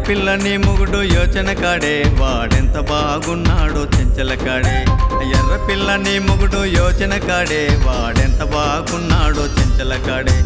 పిల్లని మొగుడు యోచన కాడే వాడెంత బాగున్నాడో చెంచల కాడే ఎర్ర పిల్లని మొగుడు యోచన కాడే వాడెంత బాగున్నాడో చెంచల కాడే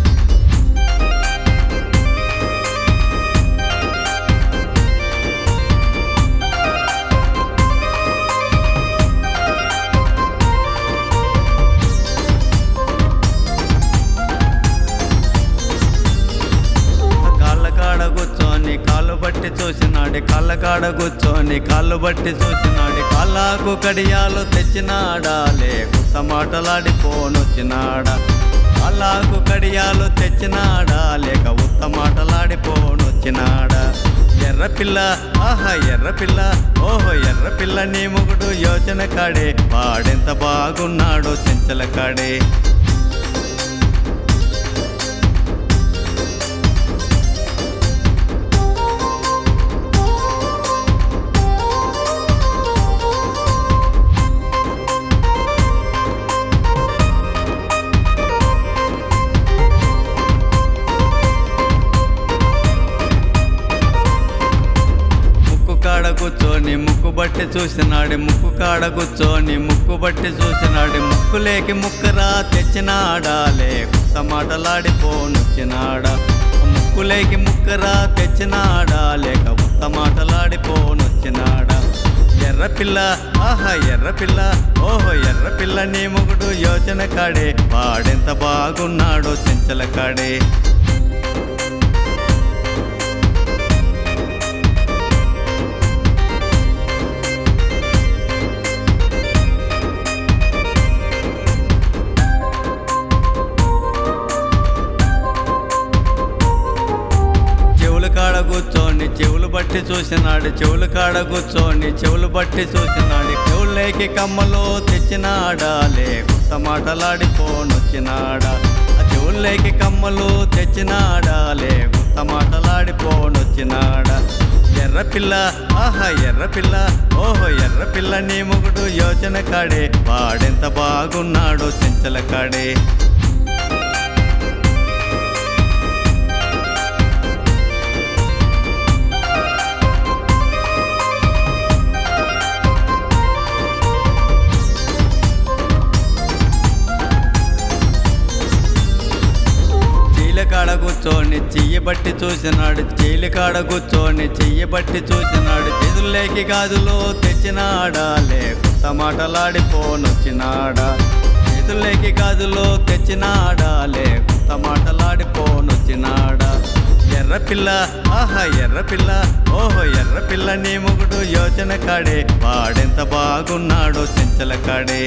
కాళ్ళ కాడ కూర్చొని కాళ్ళు బట్టి చూసినాడు కాళ్ళ కాడ కూర్చొని కాళ్ళు బట్టి చూసినాడు కాళ్ళకు కడియాలు తెచ్చినాడా లే కొత్త మాటలాడి పోనొచ్చినాడా కాళ్ళకు కడియాలు తెచ్చినాడా లేక ఉత్త మాటలాడి పోనొచ్చినాడా ఎర్ర పిల్ల ఆహా ఎర్ర పిల్ల ఓహో ఎర్ర పిల్ల నీ మొగుడు యోచన కాడే వాడెంత బాగున్నాడో చెంచల కాడే ముక్కు కాడ కూర్చొని ముక్కు బట్టి చూసినాడు ముక్కు కాడ కూర్చొని ముక్కు బట్టి చూసినాడు ముక్కులేకి ముక్కరా తెచ్చినాడా లే కొత్త మాటలాడి పోనొచ్చినాడా ముక్కులేకి ముక్కరా తెచ్చినాడా లేక ఉత్త మాటలాడి పోనొచ్చినాడా ఎర్ర పిల్ల ఆహా ఎర్ర పిల్ల ఓహో ఎర్ర పిల్ల నీ మొగుడు యోచన కాడే వాడెంత బాగున్నాడో చెంచల కాడే చెవుల కాడ కూర్చొని చెవులు బట్టి చూసినాడు చెవుల కాడ కూర్చొని చెవులు బట్టి చూసినాడు చెవులేకి కమ్మలో తెచ్చినాడా లే కొత్త మాటలాడి పోనొచ్చినాడా ఆ చెవులేకి కమ్మలు తెచ్చినాడా లే కొత్త మాటలాడి పోనొచ్చినాడా ఎర్ర పిల్ల ఆహా ఎర్ర పిల్ల ఓహో ఎర్ర పిల్ల నీ మొగుడు యోచన కాడే వాడెంత బాగున్నాడో చెంచల కాడే చీల కాడ కూర్చొని చెయ్యి బట్టి చూసినాడు చీల కాడ కూర్చొని చెయ్యి బట్టి చూసినాడు చేతుల్లోకి గాజులో తెచ్చినాడా లే కొత్త మాటలాడి పోనొచ్చినాడా చేతుల్లోకి గాజులో తెచ్చినాడా లే కొత్త మాటలాడి పోనొచ్చినాడా ఎర్ర పిల్ల ఆహా ఎర్ర పిల్ల ఓహో ఎర్ర పిల్ల నీ మొగుడు యోచన కాడే వాడెంత బాగున్నాడో చెంచల కాడే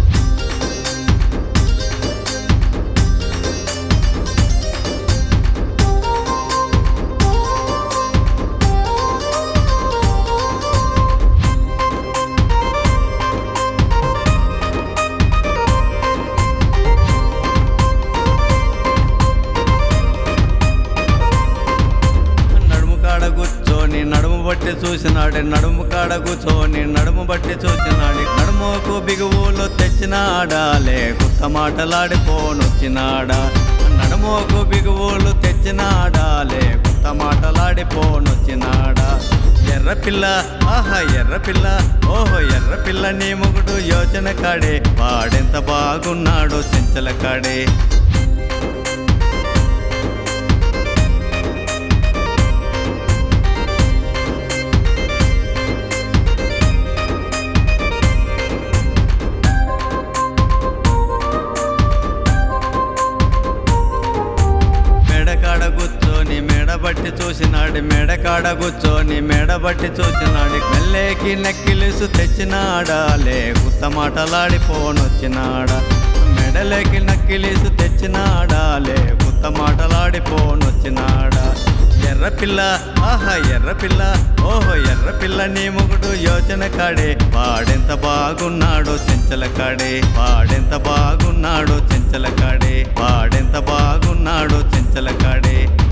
నడుము కాడ కూర్చొని నడుము బట్టి చూసినాడు నడుము కాడ కూర్చొని నడుము బట్టి చూసినాడు నడుముకు బిగువులో తెచ్చినాడా లే కొత్త మాటలాడి పోనొచ్చినాడా నడుముకు బిగువులు తెచ్చినాడా లే కొత్త మాటలాడి పోనొచ్చినాడా ఎర్ర పిల్ల ఆహా ఎర్ర పిల్ల ఓహో ఎర్ర పిల్ల నీ మొగుడు యోచన కాడే వాడెంత బాగున్నాడో చెంచల కాడే మెడ కాడ కూర్చొని మెడ బట్టి చూసినాడు మెడ కాడ కూర్చొని మెడ బట్టి చూసినాడు మెల్లేకి నెక్కిలిసు తెచ్చినాడా లే గుత్త మాటలాడి పోనొచ్చినాడా మెడలేకి నక్కిలిసు తెచ్చినాడా లే గుత్త మాటలాడి పోనొచ్చినాడా ఎర్ర పిల్ల ఆహా ఎర్ర పిల్ల ఓహో ఎర్ర పిల్ల నీ మొగుడు యోచన కాడే వాడెంత బాగున్నాడో చెంచల కాడే వాడెంత బాగున్నాడో చెంచల కాడే వాడెంత బాగున్నాడో చెంచల కాడే